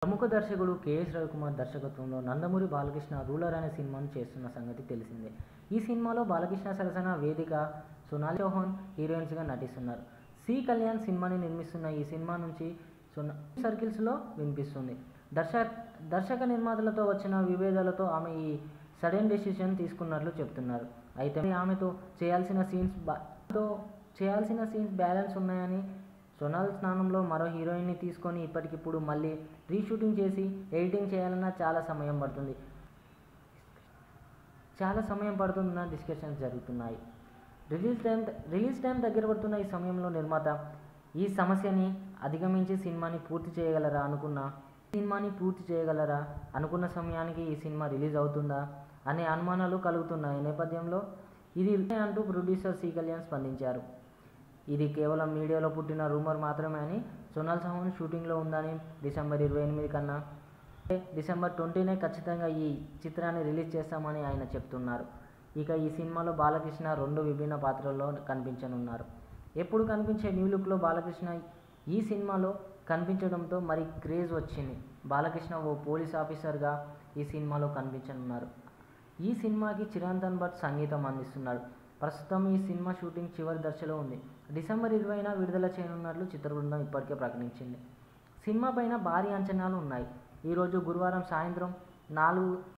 ప్రముఖ దర్శకుడు కెఎస్ రవికుమార్ దర్శకత్వంలో నందమూరి బాలకృష్ణ రూలర్ అనే సినిమాను చేస్తున్న సంగతి తెలిసిందే ఈ సినిమాలో బాలకృష్ణ సరసన వేదిక సోనాలి చౌహాన్ హీరోయిన్స్గా నటిస్తున్నారు సి కళ్యాణ్ సినిమాని నిర్మిస్తున్న ఈ సినిమా నుంచి సోనా సర్కిల్స్లో వినిపిస్తుంది దర్శ దర్శక నిర్మాతలతో వచ్చిన విభేదాలతో ఆమె ఈ సడన్ డెసిషన్ తీసుకున్నట్లు చెప్తున్నారు అయితే ఆమెతో చేయాల్సిన సీన్స్ తో చేయాల్సిన సీన్స్ బ్యాలెన్స్ ఉన్నాయని సోనాల్ స్నానంలో మరో హీరోయిన్ని తీసుకొని ఇప్పటికిప్పుడు మళ్ళీ రీషూటింగ్ చేసి ఎడిటింగ్ చేయాలన్నా చాలా సమయం పడుతుంది చాలా సమయం పడుతుందన్న డిస్కషన్స్ జరుగుతున్నాయి రిలీజ్ టైం రిలీజ్ టైం దగ్గర పడుతున్న ఈ సమయంలో నిర్మాత ఈ సమస్యని అధిగమించి సినిమాని పూర్తి చేయగలరా అనుకున్న సినిమాని పూర్తి చేయగలరా అనుకున్న సమయానికి ఈ సినిమా రిలీజ్ అవుతుందా అనే అనుమానాలు కలుగుతున్నాయి ఈ నేపథ్యంలో ఇది అంటూ ప్రొడ్యూసర్ సి కళ్యాణ్ స్పందించారు ఇది కేవలం మీడియాలో పుట్టిన రూమర్ మాత్రమే అని సోనాల్ చౌహాన్ షూటింగ్లో ఉందని డిసెంబర్ ఇరవై ఎనిమిది కన్నా డిసెంబర్ ట్వంటీనే ఖచ్చితంగా ఈ చిత్రాన్ని రిలీజ్ చేస్తామని ఆయన చెప్తున్నారు ఇక ఈ సినిమాలో బాలకృష్ణ రెండు విభిన్న పాత్రల్లో కనిపించనున్నారు ఎప్పుడు కనిపించే న్యూ లుక్లో బాలకృష్ణ ఈ సినిమాలో కనిపించడంతో మరి క్రేజ్ వచ్చింది బాలకృష్ణ ఓ పోలీస్ ఆఫీసర్గా ఈ సినిమాలో కనిపించనున్నారు ఈ సినిమాకి చిరంతన్ భట్ సంగీతం అందిస్తున్నాడు ప్రస్తుతం ఈ సినిమా షూటింగ్ చివరి దశలో ఉంది డిసెంబర్ ఇరవైన విడుదల చేయనున్నట్లు చిత్ర బృందం ఇప్పటికే ప్రకటించింది సినిమా పైన భారీ అంచనాలు ఉన్నాయి ఈరోజు గురువారం సాయంత్రం నాలుగు